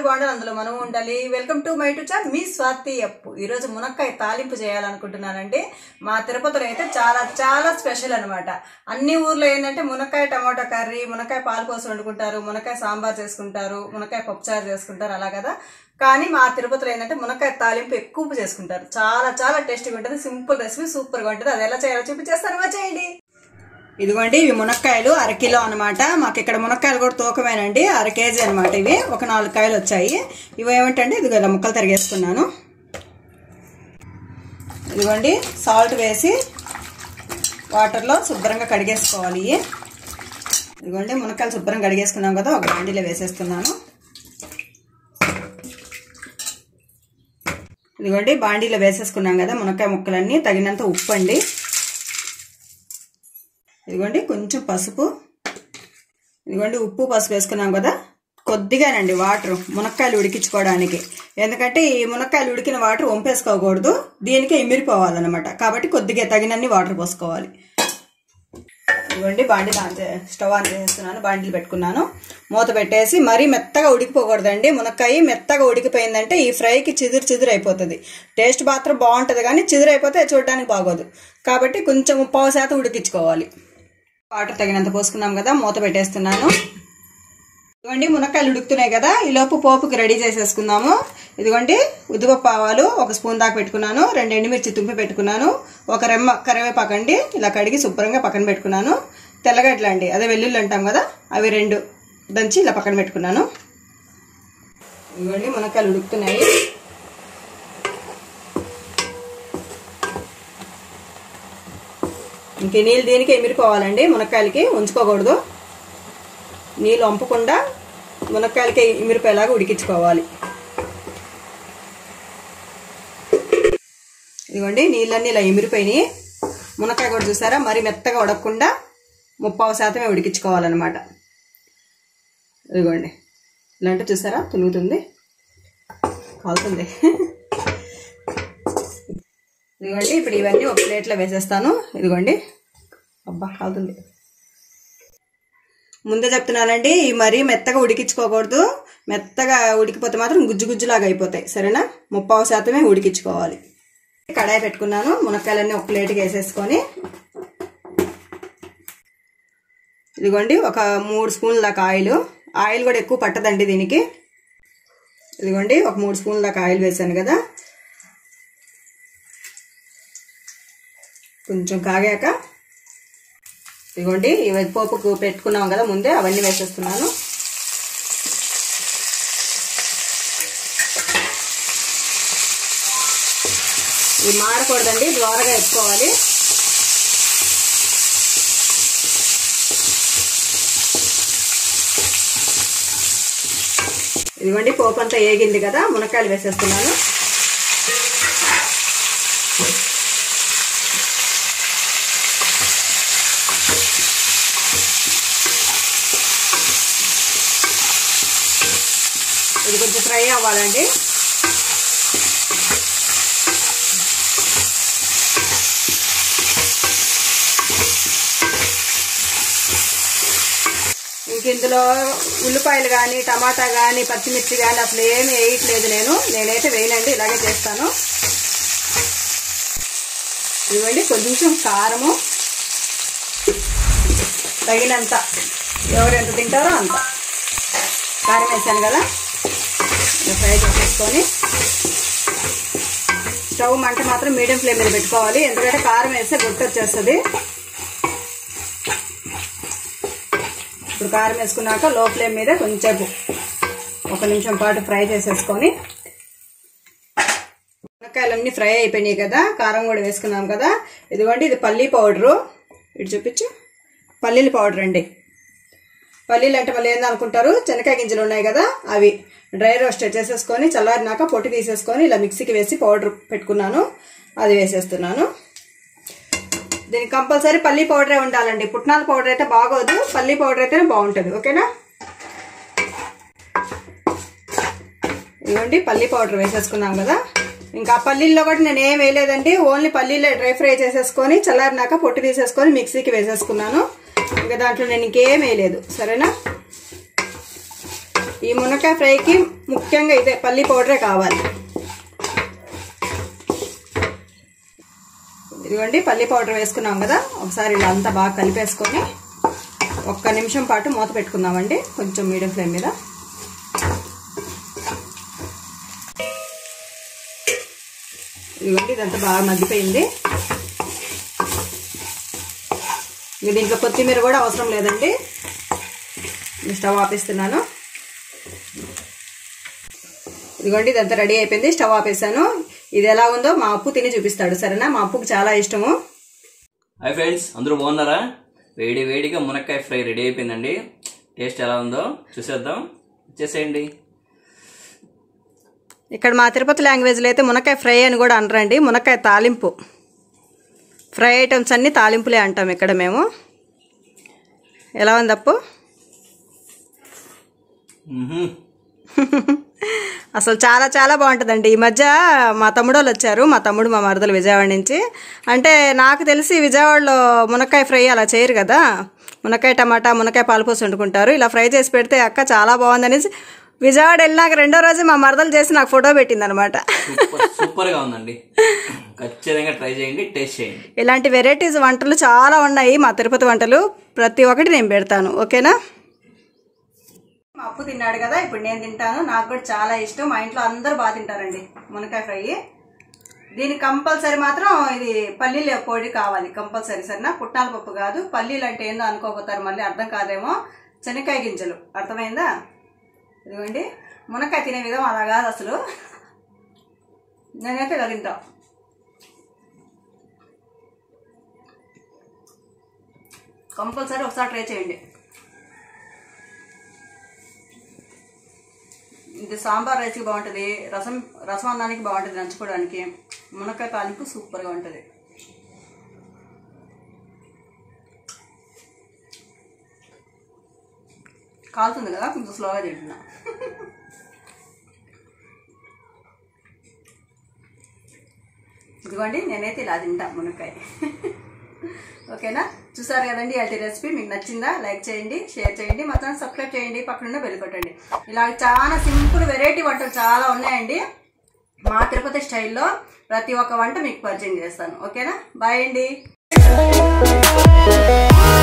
బాగుండాలి అందులో మనం ఉండాలి వెల్కమ్ టు మై టు చార్ మీ స్వాతి అప్పు ఈరోజు మునక్కాయ తాలింపు చేయాలనుకుంటున్నానండి మా తిరుపతిలో అయితే చాలా చాలా స్పెషల్ అనమాట అన్ని ఊర్లో ఏంటంటే మునక్కాయ టమాటా కర్రీ మునక్కాయ పాలు పోసి వండుకుంటారు మునక్కాయ సాంబార్ చేసుకుంటారు మునక్కాయ పప్పుచారు చేసుకుంటారు అలా కదా కానీ మా తిరుపతిలో ఏంటంటే మునక్కాయ తాలింపు ఎక్కువ చేసుకుంటారు చాలా చాలా టేస్టీగా ఉంటుంది సింపుల్ రెసిపీ సూపర్గా ఉంటుంది అది ఎలా చేయాలో చూపించేస్తాను వచ్చేయండి ఇదిగోండి ఇవి మునక్కాయలు అరకిలో అనమాట మాకు ఇక్కడ మునక్కాయలు కూడా తూకమేనండి అర కేజీ అనమాట ఇవి ఒక నాలుగు కాయలు వచ్చాయి ఇవి ఏమిటంటే ఇదిగో ఇలా ముక్కలు తరిగేసుకున్నాను ఇదిగోండి సాల్ట్ వేసి వాటర్లో శుభ్రంగా కడిగేసుకోవాలి ఇవి ఇదిగోండి మునక్కాయలు శుభ్రంగా కడిగేసుకున్నాం కదా ఒక బాండీలో వేసేస్తున్నాను ఇదిగోండి బాండీలో వేసేసుకున్నాం కదా మునక్కాయ ముక్కలన్నీ తగినంత ఉప్పు అండి ఇదిగోండి కొంచెం పసుపు ఇదిగోండి ఉప్పు పసుపు వేసుకున్నాం కదా కొద్దిగానండి వాటర్ మునక్కాయలు ఉడికించుకోవడానికి ఎందుకంటే ఈ మునక్కాయలు ఉడికిన వాటర్ వంపేసుకోకూడదు దీనికే ఇమిరిపోవాలన్నమాట కాబట్టి కొద్దిగా తగినన్ని వాటర్ పోసుకోవాలి ఇదిగోండి బాండీ ఆన్ చే స్టవ్ ఆన్ చేస్తున్నాను బాండీలు పెట్టుకున్నాను మూత పెట్టేసి మరీ మెత్తగా ఉడికిపోకూడదండి మునక్కాయ మెత్తగా ఉడికిపోయిందంటే ఈ ఫ్రైకి చిదురు చిదురు అయిపోతుంది టేస్ట్ మాత్రం బాగుంటుంది కానీ చిదురు అయిపోతే చూడడానికి బాగోదు కాబట్టి కొంచెం పావు శాతం ఉడికించుకోవాలి వాటర్ తగినంత పోసుకున్నాం కదా మూత పెట్టేస్తున్నాను ఇదిగోండి మునక్కాయలు ఉడుకుతున్నాయి కదా ఈ లోపు పోపుకి రెడీ చేసేసుకుందాము ఇదిగోండి ఉద్దిపప్పు ఆవాలు ఒక స్పూన్ దాకా పెట్టుకున్నాను రెండు ఎండుమిర్చి తుంపి పెట్టుకున్నాను ఒక రెమ్మ కరివేపాకు అండి ఇలా కడిగి శుభ్రంగా పక్కన పెట్టుకున్నాను తెల్లగడ్డలు అండి అదే వెల్లుల్లి అంటాం కదా అవి రెండు దంచి ఇలా పక్కన పెట్టుకున్నాను ఇదిగోండి మునక్కాయలు ఉడుకుతున్నాయి ఇంక నీళ్ళు దీనికి ఎమిరిపోవాలండి మునక్కాయలకి ఉంచుకోకూడదు నీళ్ళు వంపకుండా మునక్కాయలకి ఇమిరిపోయేలాగా ఉడికించుకోవాలి ఇదిగోండి నీళ్ళన్నీ ఇలా ఇమిరిపోయినాయి మునక్కాయ కూడా చూసారా మరి మెత్తగా ఉడకకుండా ముప్పావు శాతమే ఉడికించుకోవాలన్నమాట ఇదిగోండి ఇలాంటి చూసారా తులుగుతుంది కాలుతుంది ఇదిగోండి ఇప్పుడు ఇవన్నీ ఒక ప్లేట్లో వేసేస్తాను ఇదిగోండి అబ్బా కాలుతుంది ముందే చెప్తున్నానండి ఈ మరీ మెత్తగా ఉడికించుకోకూడదు మెత్తగా ఉడికిపోతే మాత్రం గుజ్జు గుజ్జులాగా అయిపోతాయి సరేనా ముప్పావు శాతమే ఉడికించుకోవాలి కడాయి పెట్టుకున్నాను మునక్కాయలన్నీ ఒక ప్లేట్కి వేసేసుకొని ఇదిగోండి ఒక మూడు స్పూన్ల దాకా ఆయిల్ ఆయిల్ కూడా ఎక్కువ పట్టదండి దీనికి ఇదిగోండి ఒక మూడు స్పూన్ల దాకా ఆయిల్ వేసాను కదా కొంచెం కాగాక ఇదిగోండి ఇవి పోపుకు పెట్టుకున్నాం కదా ముందే అవన్నీ వేసేస్తున్నాను ఇవి మాడకూడదండి ద్వారగా ఎత్తుకోవాలి ఇదిగోండి పోపు అంతా ఏగింది కదా మునక్కాయలు వేసేస్తున్నాను ఇది కొంచెం ఫ్రై అవ్వాలండి ఇంక ఇందులో ఉల్లిపాయలు కానీ టమాటా కానీ పచ్చిమిర్చి కానీ అసలు ఏమి వేయట్లేదు నేను నేనైతే వేయనండి ఇలాగే చేస్తాను ఇవ్వండి కొంచెం కారము తగినంత ఎవరు ఎంత తింటారో అంత కారం వేసాను కదా ఫ్రై చేసేసుకొని స్టవ్ మంట మాత్రం మీడియం ఫ్లేమ్ మీద పెట్టుకోవాలి ఎందుకంటే కారం వేస్తే గుర్తు వచ్చేస్తుంది ఇప్పుడు కారం వేసుకున్నాక లో ఫ్లేమ్ మీద కొంచెం ఒక నిమిషం పాటు ఫ్రై చేసేసుకొని మునక్కాయలన్నీ ఫ్రై అయిపోయినాయి కదా కారం కూడా వేసుకున్నాం కదా ఇదిగోండి ఇది పల్లీ పౌడరు ఇటు చూపించు పల్లీల పౌడర్ అండి పల్లీలు అంటే వాళ్ళు ఏందనుకుంటారు శనకాయ గింజలు ఉన్నాయి కదా అవి డ్రై రోస్ట్ చేసేసుకొని చల్లారినాక పొట్టి తీసేసుకొని ఇలా మిక్సీకి వేసి పౌడర్ పెట్టుకున్నాను అది వేసేస్తున్నాను దీనికి కంపల్సరీ పల్లీ పౌడరే ఉండాలండి పుట్నాల పౌడర్ అయితే బాగోదు పల్లీ పౌడర్ అయితేనే బాగుంటుంది ఓకేనా ఇదిగోండి పల్లీ పౌడర్ వేసేసుకున్నాం కదా ఇంకా ఆ పల్లీల్లో కూడా నేను ఏం వేయలేదండి ఓన్లీ పల్లీలే డ్రై ఫ్రై చేసేసుకొని చల్లారినాక పొట్టు తీసేసుకొని మిక్సీకి వేసేసుకున్నాను ఇంకా దాంట్లో నేను ఇంకేం వేయలేదు సరేనా ఈ మునక్కాయ ఫ్రైకి ముఖ్యంగా ఇదే పల్లి పౌడరే కావాలి ఇదిగోండి పల్లి పౌడర్ వేసుకున్నాం కదా ఒకసారి ఇలా అంతా బాగా కలిపేసుకొని ఒక్క నిమిషం పాటు మూత పెట్టుకుందామండి కొంచెం మీడియం ఫ్లేమ్ మీద ఇదిగోండి ఇదంతా బాగా మగ్గిపోయింది ఇక దీంట్లో కొత్తిమీర కూడా అవసరం లేదండి నేను స్టవ్ ఆపేస్తున్నాను ఇదిగోండి ఇదంతా రెడీ అయిపోయింది స్టవ్ ఆపేసాను ఇది ఎలా ఉందో మా అప్పు తిని చూపిస్తాడు సరేనా మా అప్పుకి చాలా ఇష్టము హాయ్ ఫ్రెండ్స్ అందరూ బాగున్నారా వేడి వేడిగా మునక్కాయ ఫ్రై రెడీ అయిపోయిందండి టేస్ట్ ఎలా ఉందో చూసేద్దాం వచ్చేసేయండి ఇక్కడ మా తిరుపతి లాంగ్వేజ్లో అయితే మునక్కాయ ఫ్రై అని కూడా అనరండి మునక్కాయ తాలింపు ఫ్రై ఐటమ్స్ అన్నీ తాలింపులే అంటాం ఇక్కడ మేము ఎలా ఉంది అప్పు మ్మ్హ్మ్. అసలు చాలా చాలా బాగుంటుందండి ఈ మధ్య మా తమ్ముడు వాళ్ళు వచ్చారు మా తమ్ముడు మా మరదలు విజయవాడ నుంచి అంటే నాకు తెలిసి విజయవాడలో మునక్కాయ ఫ్రై అలా చేయరు కదా మునక్కాయ టమాటా మునక్కాయ పాలపూసి వండుకుంటారు ఇలా ఫ్రై చేసి పెడితే అక్క చాలా బాగుందనేసి విజయవాడ వెళ్ళినాక రెండో రోజు మా మరదలు చేసి నాకు ఫోటో పెట్టింది అనమాట సూపర్ సూపర్గా ఉందండి ఖచ్చితంగా ట్రై చేయండి టేస్ట్ చేయండి ఇలాంటి వెరైటీస్ వంటలు చాలా ఉన్నాయి మా తిరుపతి వంటలు ప్రతి ఒక్కటి నేను పెడతాను ఓకేనా మా అప్పు తిన్నాడు కదా ఇప్పుడు నేను తింటాను నాకు కూడా చాలా ఇష్టం మా ఇంట్లో అందరూ బాగా తింటారండి మునక్కాయ ఫ్రై దీనికి కంపల్సరీ మాత్రం ఇది పల్లీల పొడి కావాలి కంపల్సరీ సరేనా పుట్నాల పప్పు కాదు పల్లీలు అంటే ఏందో అనుకోపోతారు మళ్ళీ అర్థం కాదేమో శనక్కాయ గింజలు అర్థమైందా ఇదిగోండి మునక్కాయ తినే విధం అలా కాదు అసలు నేనైతే ఇలా తింటా కంపల్సరీ ఒకసారి ట్రై చేయండి ఇది సాంబార్ రైస్కి బాగుంటుంది రసం రసం అన్నానికి బాగుంటుంది నంచుకోవడానికి మునక్కాయ తాలింపు సూపర్గా ఉంటుంది కాలుతుంది కదా కొంచెం స్లోగా తింటున్నా ఇదిగోండి నేనైతే ఇలా తింటా మునక్కాయ ఓకేనా చూసారు కదండి అల్టి రెసిపీ మీకు నచ్చిందా లైక్ చేయండి షేర్ చేయండి మా ఛానల్ సబ్స్క్రైబ్ చేయండి పక్కన బెల్ కొట్టండి ఇలా చాలా సింపుల్ వెరైటీ వంటలు చాలా ఉన్నాయండి మా తిరుపతి స్టైల్లో ప్రతి ఒక్క వంట మీకు పరిచయం చేస్తాను ఓకేనా బాయ్ అండి